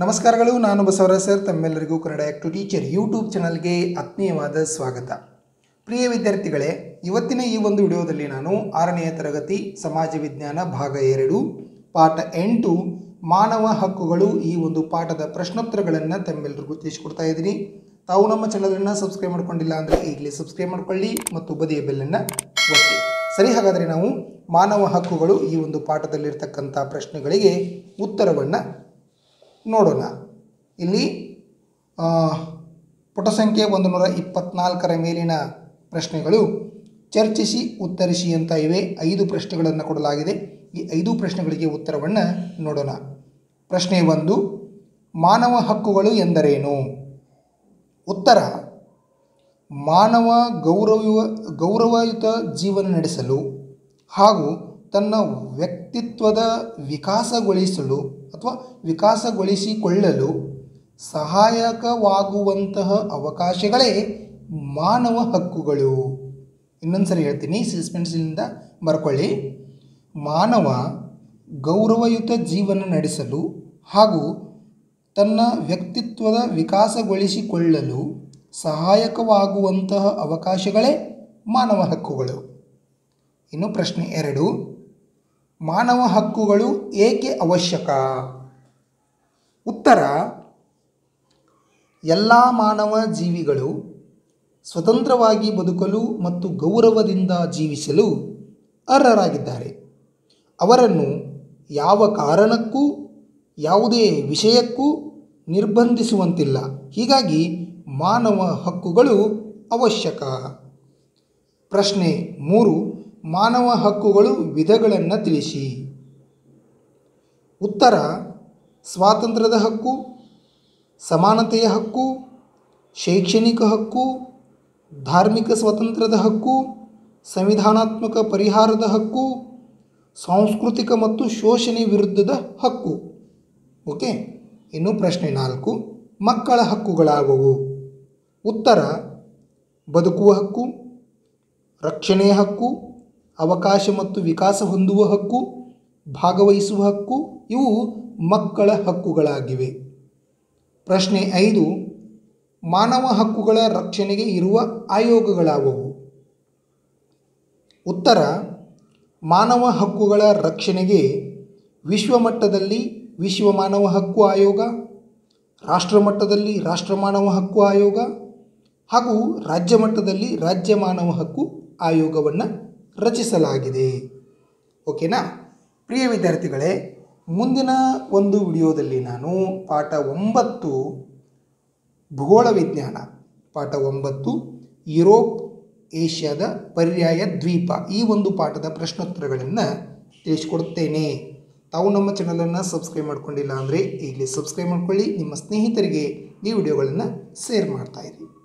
ನಮಸ್ಕಾರಗಳು ನಾನು ಬಸವರಾಜ್ ಸರ್ ತಮ್ಮೆಲ್ಲರಿಗೂ ಕನ್ನಡ ಆ್ಯಕ್ಟು ಟೀಚರ್ ಯೂಟ್ಯೂಬ್ ಚಾನಲ್ಗೆ ಆತ್ಮೀಯವಾದ ಸ್ವಾಗತ ಪ್ರಿಯ ವಿದ್ಯಾರ್ಥಿಗಳೇ ಇವತ್ತಿನ ಈ ಒಂದು ವಿಡಿಯೋದಲ್ಲಿ ನಾನು ಆರನೆಯ ತರಗತಿ ಸಮಾಜ ವಿಜ್ಞಾನ ಭಾಗ ಎರಡು ಪಾಠ ಎಂಟು ಮಾನವ ಹಕ್ಕುಗಳು ಈ ಒಂದು ಪಾಠದ ಪ್ರಶ್ನೋತ್ತರಗಳನ್ನು ತಮ್ಮೆಲ್ಲರಿಗೂ ತಿಳಿಸ್ಕೊಡ್ತಾ ಇದ್ದೀನಿ ತಾವು ನಮ್ಮ ಚಾನಲನ್ನು ಸಬ್ಸ್ಕ್ರೈಬ್ ಮಾಡ್ಕೊಂಡಿಲ್ಲ ಅಂದರೆ ಈಗಲೇ ಸಬ್ಸ್ಕ್ರೈಬ್ ಮಾಡ್ಕೊಳ್ಳಿ ಮತ್ತು ಬದಿಯ ಬೆಲ್ಲನ್ನು ಒತ್ತಿ ಸರಿ ಹಾಗಾದರೆ ನಾವು ಮಾನವ ಹಕ್ಕುಗಳು ಈ ಒಂದು ಪಾಠದಲ್ಲಿರ್ತಕ್ಕಂಥ ಪ್ರಶ್ನೆಗಳಿಗೆ ಉತ್ತರವನ್ನು ನೋಡೋಣ ಇಲ್ಲಿ ಆ, ಪುಟ ಸಂಖ್ಯೆ ಒಂದು ನೂರ ಇಪ್ಪತ್ನಾಲ್ಕರ ಮೇಲಿನ ಪ್ರಶ್ನೆಗಳು ಚರ್ಚಿಸಿ ಉತ್ತರಿಸಿ ಅಂತ ಇವೆ ಐದು ಪ್ರಶ್ನೆಗಳನ್ನು ಕೊಡಲಾಗಿದೆ ಈ ಐದು ಪ್ರಶ್ನೆಗಳಿಗೆ ಉತ್ತರವನ್ನು ನೋಡೋಣ ಪ್ರಶ್ನೆ ಒಂದು ಮಾನವ ಹಕ್ಕುಗಳು ಎಂದರೇನು ಉತ್ತರ ಮಾನವ ಗೌರವ ಗೌರವಯುತ ಜೀವನ ನಡೆಸಲು ಹಾಗೂ ತನ್ನ ವ್ಯಕ್ತಿತ್ವದ ವಿಕಾಸಗೊಳಿಸಲು ಅಥವಾ ವಿಕಾಸಗೊಳಿಸಿಕೊಳ್ಳಲು ಸಹಾಯಕವಾಗುವಂತಹ ಅವಕಾಶಗಳೇ ಮಾನವ ಹಕ್ಕುಗಳು ಇನ್ನೊಂದು ಸರಿ ಹೇಳ್ತೀನಿ ಸಸ್ಪೆನ್ಸಿನಿಂದ ಬರ್ಕೊಳ್ಳಿ ಮಾನವ ಗೌರವಯುತ ಜೀವನ ನಡೆಸಲು ಹಾಗೂ ತನ್ನ ವ್ಯಕ್ತಿತ್ವದ ವಿಕಾಸಗೊಳಿಸಿಕೊಳ್ಳಲು ಸಹಾಯಕವಾಗುವಂತಹ ಅವಕಾಶಗಳೇ ಮಾನವ ಹಕ್ಕುಗಳು ಇನ್ನು ಪ್ರಶ್ನೆ ಎರಡು ಮಾನವ ಹಕ್ಕುಗಳು ಏಕೆ ಅವಶ್ಯಕ ಉತ್ತರ ಎಲ್ಲ ಮಾನವ ಜೀವಿಗಳು ಸ್ವತಂತ್ರವಾಗಿ ಬದುಕಲು ಮತ್ತು ಗೌರವದಿಂದ ಜೀವಿಸಲು ಅರ್ಹರಾಗಿದ್ದಾರೆ ಅವರನ್ನು ಯಾವ ಕಾರಣಕ್ಕೂ ಯಾವುದೇ ವಿಷಯಕ್ಕೂ ನಿರ್ಬಂಧಿಸುವಂತಿಲ್ಲ ಹೀಗಾಗಿ ಮಾನವ ಹಕ್ಕುಗಳು ಅವಶ್ಯಕ ಪ್ರಶ್ನೆ ಮೂರು ಮಾನವ ಹಕ್ಕುಗಳು ವಿಧಗಳನ್ನು ತಿಳಿಸಿ ಉತ್ತರ ಸ್ವಾತಂತ್ರ್ಯದ ಹಕ್ಕು ಸಮಾನತೆಯ ಹಕ್ಕು ಶೈಕ್ಷಣಿಕ ಹಕ್ಕು ಧಾರ್ಮಿಕ ಸ್ವಾತಂತ್ರ್ಯದ ಹಕ್ಕು ಸಂವಿಧಾನಾತ್ಮಕ ಪರಿಹಾರದ ಹಕ್ಕು ಸಾಂಸ್ಕೃತಿಕ ಮತ್ತು ಶೋಷಣೆ ವಿರುದ್ಧದ ಹಕ್ಕು ಓಕೆ ಇನ್ನು ಪ್ರಶ್ನೆ ನಾಲ್ಕು ಮಕ್ಕಳ ಹಕ್ಕುಗಳಾವುವು ಉತ್ತರ ಬದುಕುವ ಹಕ್ಕು ರಕ್ಷಣೆಯ ಹಕ್ಕು ಅವಕಾಶ ಮತ್ತು ವಿಕಾಸ ಹೊಂದುವ ಹಕ್ಕು ಭಾಗವಹಿಸುವ ಹಕ್ಕು ಇವು ಮಕ್ಕಳ ಹಕ್ಕುಗಳಾಗಿವೆ ಪ್ರಶ್ನೆ ಐದು ಮಾನವ ಹಕ್ಕುಗಳ ರಕ್ಷಣೆಗೆ ಇರುವ ಆಯೋಗಗಳಾವುವು ಉತ್ತರ ಮಾನವ ಹಕ್ಕುಗಳ ರಕ್ಷಣೆಗೆ ವಿಶ್ವಮಟ್ಟದಲ್ಲಿ ವಿಶ್ವ ಮಾನವ ಹಕ್ಕು ಆಯೋಗ ರಾಷ್ಟ್ರ ಮಟ್ಟದಲ್ಲಿ ರಾಷ್ಟ್ರ ಮಾನವ ಹಕ್ಕು ಆಯೋಗ ಹಾಗೂ ರಾಜ್ಯ ಮಟ್ಟದಲ್ಲಿ ರಾಜ್ಯ ಮಾನವ ಹಕ್ಕು ಆಯೋಗವನ್ನು ರಚಿಸಲಾಗಿದೆ ಓಕೆನಾ ಪ್ರಿಯ ವಿದ್ಯಾರ್ಥಿಗಳೇ ಮುಂದಿನ ಒಂದು ವಿಡಿಯೋದಲ್ಲಿ ನಾನು ಪಾಠ ಒಂಬತ್ತು ಭೂಗೋಳ ವಿಜ್ಞಾನ ಪಾಠ ಒಂಬತ್ತು ಯುರೋಪ್ ಏಷ್ಯಾದ ಪರ್ಯಾಯ ದ್ವೀಪ ಈ ಒಂದು ಪಾಠದ ಪ್ರಶ್ನೋತ್ತರಗಳನ್ನು ತಿಳಿಸ್ಕೊಡುತ್ತೇನೆ ತಾವು ನಮ್ಮ ಚಾನಲನ್ನು ಸಬ್ಸ್ಕ್ರೈಬ್ ಮಾಡ್ಕೊಂಡಿಲ್ಲ ಅಂದರೆ ಈಗಲೇ ಸಬ್ಸ್ಕ್ರೈಬ್ ಮಾಡ್ಕೊಳ್ಳಿ ನಿಮ್ಮ ಸ್ನೇಹಿತರಿಗೆ ಈ ವಿಡಿಯೋಗಳನ್ನು ಶೇರ್ ಮಾಡ್ತಾಯಿರಿ